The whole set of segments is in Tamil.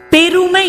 பெருமை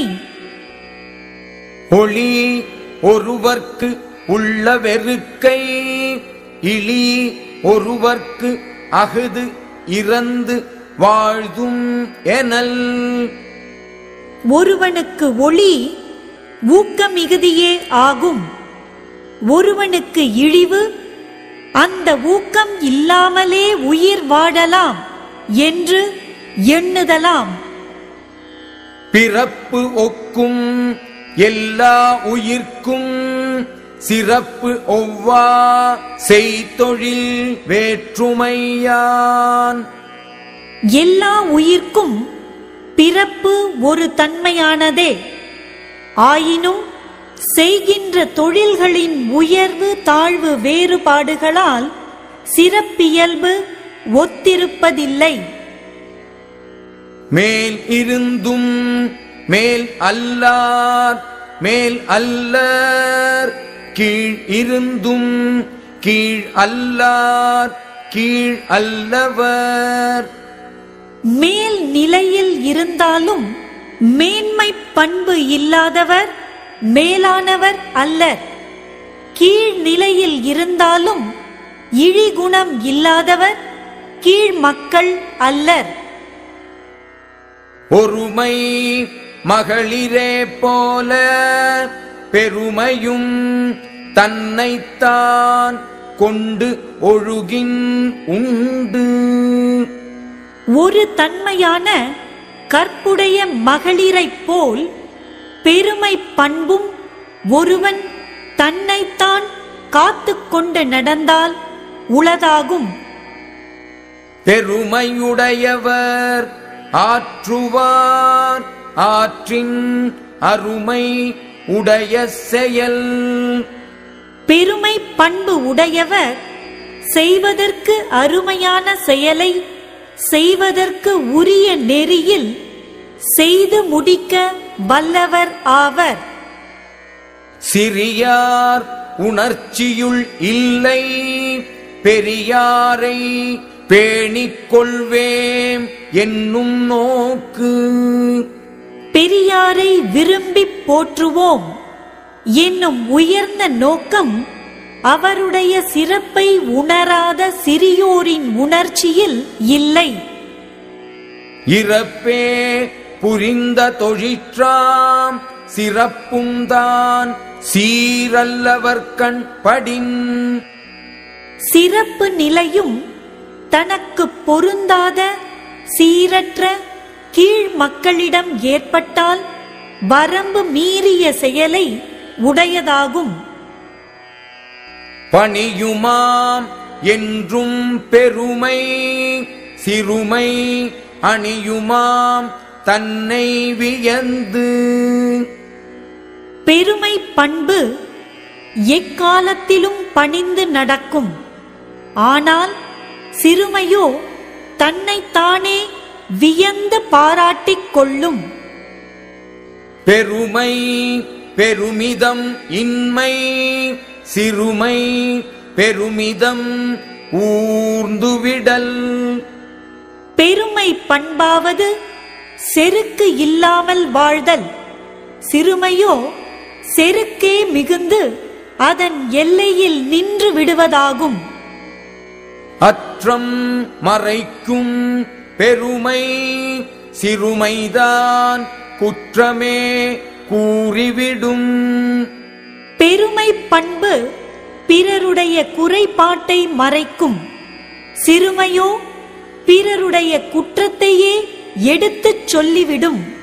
ஒளி ஒருவர்க்கு உள்ள வெறுக்கை இழி ஒருவர்க்கு அகுது இறந்து வாழ்தும் எனல் ஒருவனுக்கு ஒளி ஊக்க மிகுதியே ஆகும் ஒருவனுக்கு இழிவு அந்த ஊக்கம் இல்லாமலே உயிர் வாழலாம் என்று எண்ணுதலாம் பிறப்பு ஒக்கும் எல்லா உயிர்க்கும் சிறப்பு ஒவ்வா செய்தொழில் வேற்றுமையான் எல்லா உயிர்க்கும் பிறப்பு ஒரு தன்மையானதே ஆயினும் செய்கின்ற தொழில்களின் உயர்வு தாழ்வு வேறுபாடுகளால் சிறப்பியல்பு ஒத்திருப்பதில்லை மேல் இருந்தும் மேல் அல்லார் மேல் அல்லர் கீழ் இருந்தும் கீழ் அல்லார் கீழ் அல்லவர் மேல் நிலையில் இருந்தாலும் மேன்மை பண்பு இல்லாதவர் மேலானவர் அல்லர் கீழ் நிலையில் இருந்தாலும் இழிகுணம் இல்லாதவர் கீழ் மக்கள் அல்லர் ஒருமை மகளிரே போல பெருமையும் தன்னைத்தான் கொண்டு ஒழுகின் உண்டு ஒரு தன்மையான கற்புடைய மகளிரைப் போல் பெருமை பண்பும் ஒருவன் தன்னைத்தான் காத்துக் கொண்டு நடந்தால் உளதாகும் பெருமையுடையவர் ஆற்றுவார் ஆற்றின் அருமை உடைய செயல் பெருமை பண்பு உடையவர் செய்வதற்கு அருமையான செயலை செய்வதற்கு உரிய நெறியில் செய்து முடிக்க வல்லவர் ஆவர் சிறியார் உணர்ச்சியுள் இல்லை பெரியாரை பேணிக் கொள்வேம் என்னும் நோக்கு பெரியாரை விரும்பிப் போற்றுவோம் என்னும் உயர்ந்த நோக்கம் அவருடைய சிறப்பை உணராத சிறியோரின் உணர்ச்சியில் இல்லை இறப்பே புரிந்த தொழிற்றாம் சிறப்பும்தான் சீரல்லவர் கண் படின் சிறப்பு நிலையும் தனக்கு பொருந்தாத சீரற்ற கீழ் மக்களிடம் ஏற்பட்டால் வரம்பு மீறிய செயலை உடையதாகும் பணியுமாம் என்றும் பெருமை சிறுமை அணியுமாம் தன்னை வியந்து பெருமை பண்பு எக்காலத்திலும் பணிந்து நடக்கும் ஆனால் சிறுமையோ தன்னைத்தானே வியந்து பாராட்டிக் கொள்ளும் பெருமை பெருமிதம் இன்மை சிறுமை பெருமிதம் ஊர்ந்துவிடல் பெருமை பண்பாவது செருக்கு இல்லாமல் வாழ்தல் சிறுமையோ செருக்கே மிகுந்து அதன் எல்லையில் நின்று விடுவதாகும் அற்றம் மறைக்கும் பெருமை சிறுமைதான் குற்றமே கூறிவிடும் பெருமை பண்பு பிறருடைய குறைபாட்டை மறைக்கும் சிறுமையோ பிறருடைய குற்றத்தையே எடுத்துச் சொல்லிவிடும்